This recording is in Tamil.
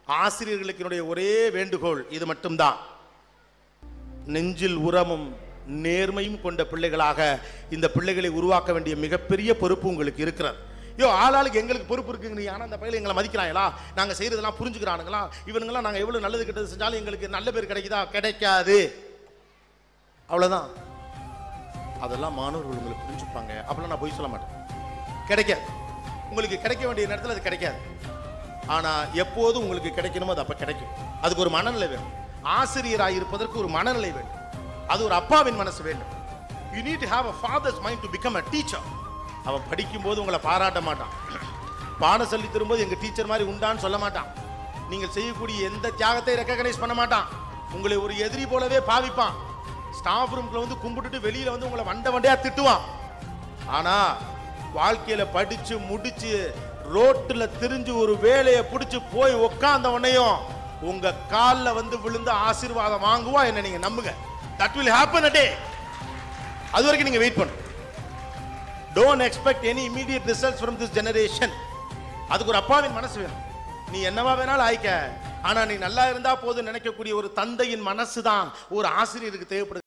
ஆசிரியர்களுக்கு என்னுடைய ஒரே வேண்டுகோள் இது மட்டும்தான் நெஞ்சில் உரமும் நேர்மையும் கொண்ட பிள்ளைகளாக இந்த பிள்ளைகளை உருவாக்க வேண்டிய மிகப்பெரிய பொறுப்பு உங்களுக்கு இருக்கிறது ஐயோ ஆளாளுக்கு எங்களுக்கு பொறுப்பு இருக்குங்க நீ ஆனால் அந்த பையன் எங்களை மதிக்கிறாங்களா நாங்கள் செய்கிறதெல்லாம் புரிஞ்சுக்கிறானுங்களா இவனுங்களாம் நாங்கள் எவ்வளோ நல்லது கெட்டது செஞ்சாலும் எங்களுக்கு நல்ல பேர் கிடைக்குதா கிடைக்காது அவ்வளோதான் அதெல்லாம் மாணவர்கள் உங்களுக்கு புரிஞ்சுப்பாங்க அப்பெல்லாம் நான் போய் சொல்ல மாட்டேன் கிடைக்காது உங்களுக்கு கிடைக்க வேண்டிய நேரத்தில் அது கிடைக்காது ஆனால் எப்போதும் உங்களுக்கு கிடைக்கணுமோ அது அப்போ கிடைக்கும் அதுக்கு ஒரு மனநிலை வேணும் ஆசிரியராக இருப்பதற்கு ஒரு மனநிலை வேண்டும் அது ஒரு அப்பாவின் மனசு வேண்டும் you need to have a father's mind to become a teacher அவன் படிக்கும்போது உங்களை பாராட்ட மாட்டான் பாடம் சொல்லி தரும்போது எங்கள் டீச்சர் மாதிரி உண்டான்னு சொல்ல மாட்டான் நீங்கள் செய்யக்கூடிய எந்த தியாகத்தை ரெக்கக்னைஸ் பண்ண மாட்டான் உங்களை ஒரு எதிரி போலவே பாவிப்பான் ஸ்டாஃப் ரூம்ல வந்து கும்பிட்டுட்டு வெளியில வந்து உங்களை வண்ட வண்டையா திட்டுவான் ஆனா வாழ்க்கையில படிச்சு முடிச்சு ரோட்டுல திரிஞ்சு ஒரு வேலையை பிடிச்சு போய் உட்கார்ந்த உடனேயும் உங்க கால்ல வந்து விழுந்து ஆசீர்வாதம் வாங்குவா என்ன நீங்க நம்புங்க that will happen a day அது வரைக்கும் நீங்க வெயிட் பண்ணுங்க don't expect any immediate results from this generation அதுக்கு ஒரு அப்பாவின் மனசு வேணும் நீ என்னவா வேணாலும் ஆயிக்க ஆனா நீ நல்லா இருந்தா போதும் நினைக்கக்கூடிய ஒரு தந்தையின் மனசு தான் ஒரு ஆசிரியருக்கு தேவைப்படுது